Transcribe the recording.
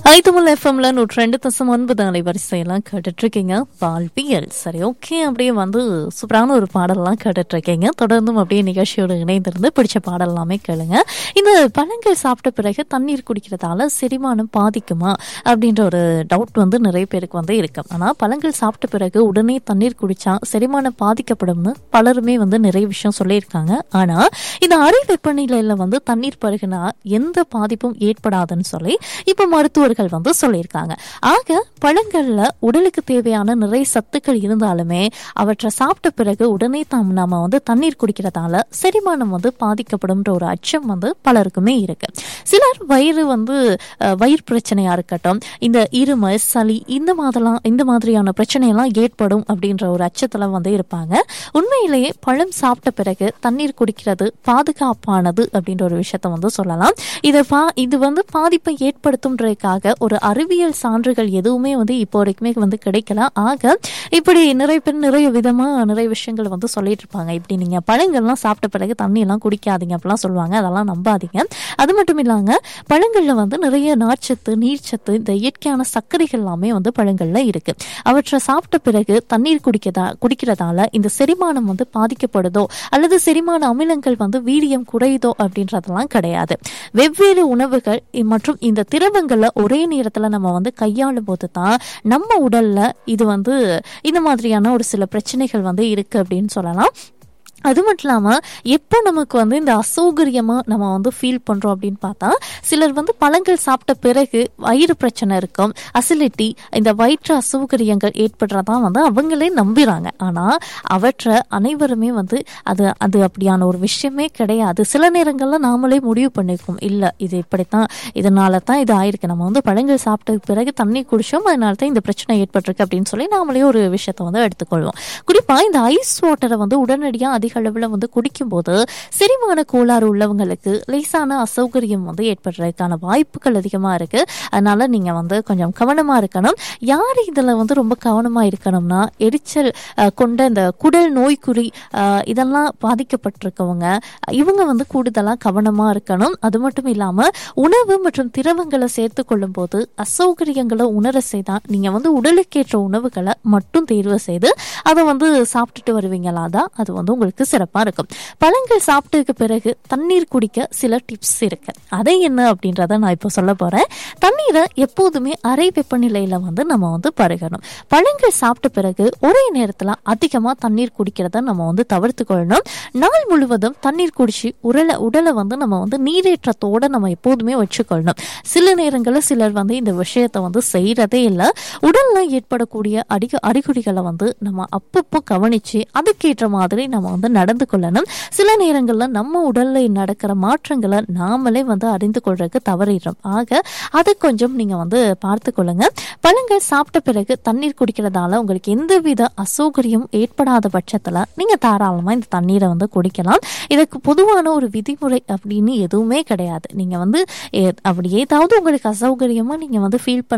ஐத்தமிழ் எஃப்எம்ல நூற்றி ரெண்டு தசம் ஒன்பது அலைவரிசையெல்லாம் கேட்டுட்டு இருக்கீங்க வாழ்வியல் சரி ஓகே அப்படியே வந்து சூப்பரான ஒரு பாடல்லாம் கேட்டுட்டு இருக்கீங்க தொடர்ந்தும் அப்படியே நிகழ்ச்சியோடு இணைந்திருந்து பிடிச்ச பாடல் எல்லாமே கேளுங்க இந்த பழங்கள் சாப்பிட்ட பிறகு தண்ணீர் குடிக்கிறதால செரிமானம் பாதிக்குமா அப்படின்ற ஒரு டவுட் வந்து நிறைய பேருக்கு வந்து இருக்கு ஆனா பழங்கள் சாப்பிட்ட பிறகு உடனே தண்ணீர் குடிச்சா செரிமானம் பாதிக்கப்படும்னு பலருமே வந்து நிறைய விஷயம் சொல்லியிருக்காங்க ஆனா இந்த அறை வெப்பநிலையில வந்து தண்ணீர் பருகுனா எந்த பாதிப்பும் ஏற்படாதுன்னு சொல்லி இப்ப மருத்துவர்கள் வந்து சொல்லியிருக்காங்க ஆக பழங்கள்ல உடலுக்கு தேவையான நிறைய சத்துக்கள் இருந்தாலுமே அவற்றை சாப்பிட்ட பிறகு உடனே தாம் நாம வந்து தண்ணீர் குடிக்கிறதால செரிமானம் வந்து பாதிக்கப்படும்ன்ற ஒரு அச்சம் வந்து பலருக்குமே இருக்கு சிலர் வயிறு வந்து அஹ், வயிறு பிரச்சனையா இருக்கட்டும் இந்த இருமல் சளி இந்த மாதிரிலாம் இந்த மாதிரியான பிரச்சனையெல்லாம் ஏற்படும் அப்படின்ற ஒரு அச்சத்துல வந்து இருப்பாங்க உண்மையிலேயே பழம் சாப்பிட்ட பிறகு தண்ணீர் குடிக்கிறது பாதுகாப்பானது அப்படின்ற ஒரு விஷயத்த வந்து சொல்லலாம் இது பா இது வந்து பாதிப்பை ஏற்படுத்தும்ன்றதுக்காக ஒரு அறிவியல் சான்றுகள் எதுவுமே வந்து இப்போ வரைக்குமே வந்து கிடைக்கல ஆக இப்படி நிறைய பேர் நிறைய விதமா நிறைய விஷயங்கள் வந்து சொல்லிட்டு இருப்பாங்க இப்படி நீங்க பழங்கள்லாம் சாப்பிட்ட பிறகு தண்ணி எல்லாம் குடிக்காதீங்க அப்படிலாம் சொல்லுவாங்க அதெல்லாம் நம்பாதீங்க அது மட்டும் இல்லாம பழங்கள்ல வந்து நிறைய நார்ச்சத்து நீர்ச்சத்து இந்த இயற்கையான சர்க்கரைகள் எல்லாமே வந்து பழங்கள்ல இருக்கு அவற்றை சாப்பிட்ட பிறகு தண்ணீர் குடிக்கதா குடிக்கிறதால இந்த செரிமானம் வந்து பாதிக்கப்படுதோ அல்லது செரிமான அமிலங்கள் வந்து வீரியம் குறையுதோ அப்படின்றதெல்லாம் கிடையாது வெவ்வேறு உணவுகள் இ- மற்றும் இந்த திரவங்களை ஒரே நேரத்துல நம்ம வந்து கையாளும் போது தான் நம்ம உடல்ல இது வந்து இந்த மாதிரியான ஒரு சில பிரச்சனைகள் வந்து இருக்கு அப்படின்னு சொல்லலாம் அது மட்டும் இல்லாமல் எப்போ நமக்கு வந்து இந்த அசௌகரியமாக நம்ம வந்து ஃபீல் பண்ணுறோம் அப்படின்னு பார்த்தா சிலர் வந்து பழங்கள் சாப்பிட்ட பிறகு வயிறு பிரச்சனை இருக்கும் அசிலிட்டி இந்த வயிற்று அசௌகரியங்கள் ஏற்படுறதா வந்து அவங்களே நம்புறாங்க ஆனால் அவற்றை அனைவருமே வந்து அது அது அப்படியான ஒரு விஷயமே கிடையாது சில நேரங்களில் நாமளே முடிவு பண்ணிருக்கோம் இல்லை இது இப்படித்தான் இதனால தான் இது ஆயிருக்கு நம்ம வந்து பழங்கள் சாப்பிட்ட பிறகு தண்ணி குடிச்சோம் அதனால தான் இந்த பிரச்சனை ஏற்பட்டிருக்கு அப்படின்னு சொல்லி நாமளே ஒரு விஷயத்தை வந்து எடுத்துக்கொள்வோம் குறிப்பாக இந்த ஐஸ் வாட்டரை வந்து உடனடியாக அதிக அளவில் வந்து குடிக்கும்போது செரிமான கோளாறு உள்ளவங்களுக்கு லேசான அசௌகரியம் வந்து ஏற்படுறதுக்கான வாய்ப்புகள் அதிகமாக இருக்கு அதனால நீங்கள் வந்து கொஞ்சம் கவனமாக இருக்கணும் யார் இதில் வந்து ரொம்ப கவனமாக இருக்கணும்னா எரிச்சல் அஹ், கொண்ட இந்த குடல் நோய்க்குறி அஹ், இதெல்லாம் பாதிக்கப்பட்டிருக்கவங்க இவங்க வந்து கூடுதலாக கவனமாக இருக்கணும் அது மட்டும் இல்லாமல் உணவு மற்றும் திரவங்களை சேர்த்து கொள்ளும்போது அசௌகரியங்களை உணர செய்தா நீங்கள் வந்து உடலுக்கேற்ற உணவுகளை மட்டும் தேர்வு செய்து அதை வந்து சாப்பிட்டுட்டு வருவீங்களா தான் அது வந்து உங்களுக்கு சிறப்பாக இருக்கும் பழங்கள் சாப்பிட்டதுக்கு பிறகு தண்ணீர் குடிக்க சில டிப்ஸ் இருக்கு அதை என்ன அப்படின்றத நான் இப்போ சொல்ல போறேன் தண்ணீரை எப்போதுமே அறை வெப்பநிலையில வந்து நம்ம வந்து பருகணும் பழங்கள் சாப்பிட்ட பிறகு ஒரே நேரத்தில் அதிகமாக தண்ணீர் குடிக்கிறத நம்ம வந்து தவிர்த்து கொள்ளணும் நாள் முழுவதும் தண்ணீர் குடிச்சு உடலை உடலை வந்து நம்ம வந்து நீரேற்றத்தோட நம்ம எப்போதுமே வச்சுக்கொள்ளணும் சில நேரங்களில் சிலர் வந்து இந்த விஷயத்தை வந்து செய்யறதே இல்லை உடல்ல ஏற்படக்கூடிய அடிக அறிகுறிகளை வந்து நம்ம அப்பப்போ கவனிச்சு அதுக்கேற்ற மாதிரி நம்ம வந்து நடந்து கொள்ளணும் சில நேரங்களில் நம்ம உடல்ல நடக்கிற மாற்றங்களை நாமளே வந்து அறிந்து கொள்றதுக்கு தவறிடுறோம் ஆக அதை கொஞ்சம் நீங்க வந்து பார்த்து கொள்ளுங்க பழங்கள் சாப்பிட்ட பிறகு தண்ணீர் குடிக்கிறதால உங்களுக்கு எந்தவித அசௌகரியம் ஏற்படாத பட்சத்துல நீங்க தாராளமா இந்த தண்ணீரை வந்து குடிக்கலாம் இதுக்கு பொதுவான ஒரு விதிமுறை அப்படின்னு எதுவுமே கிடையாது நீங்க வந்து ஏ- அப்படி ஏதாவது உங்களுக்கு அசௌகரியமா நீங்க வந்து ஃபீல் பண்ண